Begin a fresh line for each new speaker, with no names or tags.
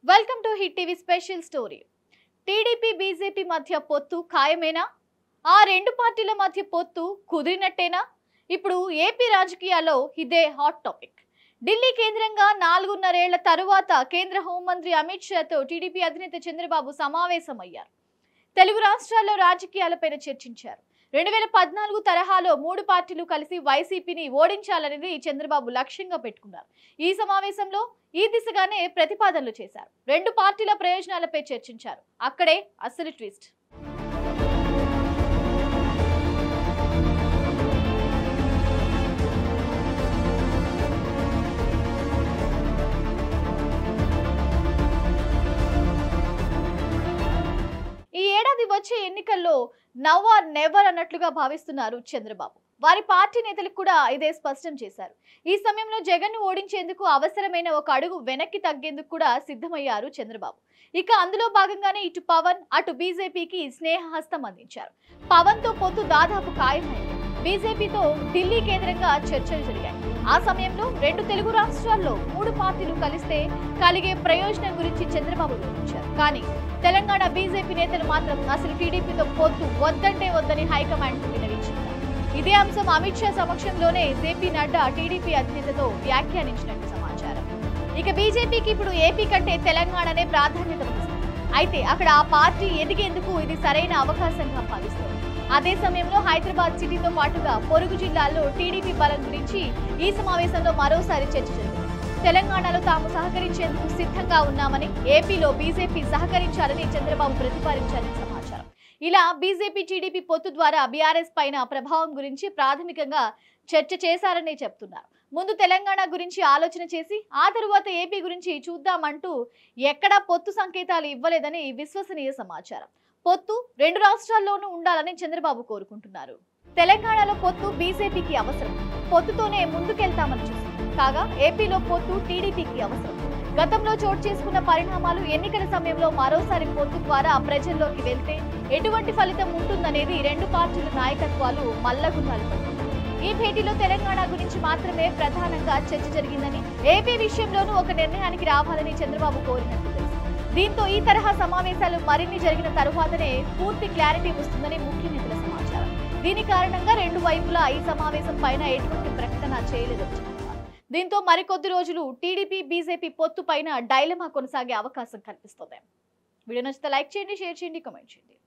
welcome to hit TV special story TDP BJP మధ్య పొత్తు ఖాయమేనా ఆ రెండు పార్టీల మధ్య పొత్తు కుదిరినట్టేనా ఇప్పుడు ఏపీ రాజకీయాల్లో ఇదే హాట్ టాపిక్ ఢిల్లీ కేంద్రంగా నాలుగున్నరేళ్ల తరువాత కేంద్ర హోంమంత్రి అమిత్ షాతో టీడీపీ అధినేత చంద్రబాబు సమావేశమయ్యారు తెలుగు రాష్ట్రాల్లో రాజకీయాలపైన చర్చించారు రెండు వేల పద్నాలుగు తరహాలో మూడు పార్టీలు కలిసి వైసీపీని ఓడించాలనేది చంద్రబాబు లక్ష్యంగా పెట్టుకున్నారు ఈ సమావేశంలో ఈ దిశగానే ప్రతిపాదనలు చేశారు రెండు పార్టీల ప్రయోజనాలపై చర్చించారు అక్కడే అసలు ట్విస్ట్ ఈ ఏడాది వచ్చే ఎన్నికల్లో నవ్ ఆర్ నెవర్ అన్నట్లుగా భావిస్తున్నారు చంద్రబాబు వారి పార్టీ నేతలు కూడా ఇదే స్పష్టం చేశారు ఈ సమయంలో జగన్ ను ఓడించేందుకు అవసరమైన ఒక అడుగు వెనక్కి తగ్గేందుకు కూడా సిద్ధమయ్యారు చంద్రబాబు ఇక అందులో భాగంగానే ఇటు పవన్ అటు బీజేపీకి స్నేహహస్తం అందించారు పవన్ తో పొత్తు దాదాపు ఖాయమైంది బీజేపీతో ఢిల్లీ కేంద్రంగా చర్చలు జరిగాయి ఆ సమయంలో రెండు తెలుగు రాష్ట్రాల్లో మూడు పార్టీలు కలిస్తే కలిగే ప్రయోజనం గురించి చంద్రబాబు వివరించారు కానీ తెలంగాణ బీజేపీ నేతలు మాత్రం అసలు టీడీపీతో పొత్తు వద్దంటే వద్దని హైకమాండ్ వినవించారు ఇదే అంశం అమిత్ షా సమక్షంలోనే జేపీ నడ్డా టీడీపీ అధినేతతో వ్యాఖ్యానించినట్టు సమాచారం ఇక బీజేపీకి ఇప్పుడు ఏపీ కంటే తెలంగాణనే ప్రాధాన్యత వహిస్తుంది అయితే అక్కడ ఆ పార్టీ ఎదిగేందుకు ఇది సరైన అవకాశంగా భావిస్తుంది అదే సమయంలో హైదరాబాద్ సిటీతో పాటుగా పొరుగు జిల్లాల్లో టీడీపీ బలం గురించి ఈ సమావేశంలో మరోసారి చర్చ జరిగింది తెలంగాణలో తాము సహకరించేందుకు సిద్ధంగా ఉన్నామని ఏపీలో బీజేపీ సహకరించాలని చంద్రబాబు ప్రతిపాదించారని సమాచారం ఇలా బీజేపీ టీడీపీ పొత్తు ద్వారా బీఆర్ఎస్ పైన ప్రభావం గురించి ప్రాథమికంగా చర్చ చేశారని చెప్తున్నారు ముందు తెలంగాణ గురించి ఆలోచన చేసి ఆ తరువాత ఏపీ గురించి చూద్దామంటూ ఎక్కడా పొత్తు సంకేతాలు ఇవ్వలేదని విశ్వసనీయ సమాచారం పొత్తు రెండు రాష్ట్రాల్లోనూ ఉండాలని చంద్రబాబు కోరుకుంటున్నారు తెలంగాణలో పొత్తు బీజేపీకి అవసరం పొత్తుతోనే ముందుకెళ్తామని చూసింది కాగా ఏపీలో పొత్తు టీడీపీకి అవసరం గతంలో చోటు చేసుకున్న పరిణామాలు ఎన్నికల సమయంలో మరోసారి పొత్తు ద్వారా ప్రజల్లోకి వెళ్తే ఎటువంటి ఫలితం ఉంటుందనేది రెండు పార్టీల నాయకత్వాలు మల్లగున్నాలు పడుతుంది ఈ భేటీలో తెలంగాణ గురించి మాత్రమే ప్రధానంగా చర్చ జరిగిందని ఏపీ విషయంలోనూ ఒక నిర్ణయానికి రావాలని చంద్రబాబు కోరినట్టు తెలుసు దీంతో ఈ తరహా సమావేశాలు మరిన్ని జరిగిన తరువాతనే పూర్తి క్లారిటీ వస్తుందని ముఖ్య నేతల సమాచారం దీని కారణంగా రెండు వైపులా ఈ సమావేశం పైన ఎటువంటి ప్రకటన చేయలేదని చెప్తున్నారు దీంతో మరికొద్ది రోజులు టీడీపీ బీజేపీ పొత్తు పైన డైలమా కొనసాగే అవకాశం కనిపిస్తుంది వీడియో నచ్చితే లైక్ చేయండి షేర్ చేయండి కామెంట్ చేయండి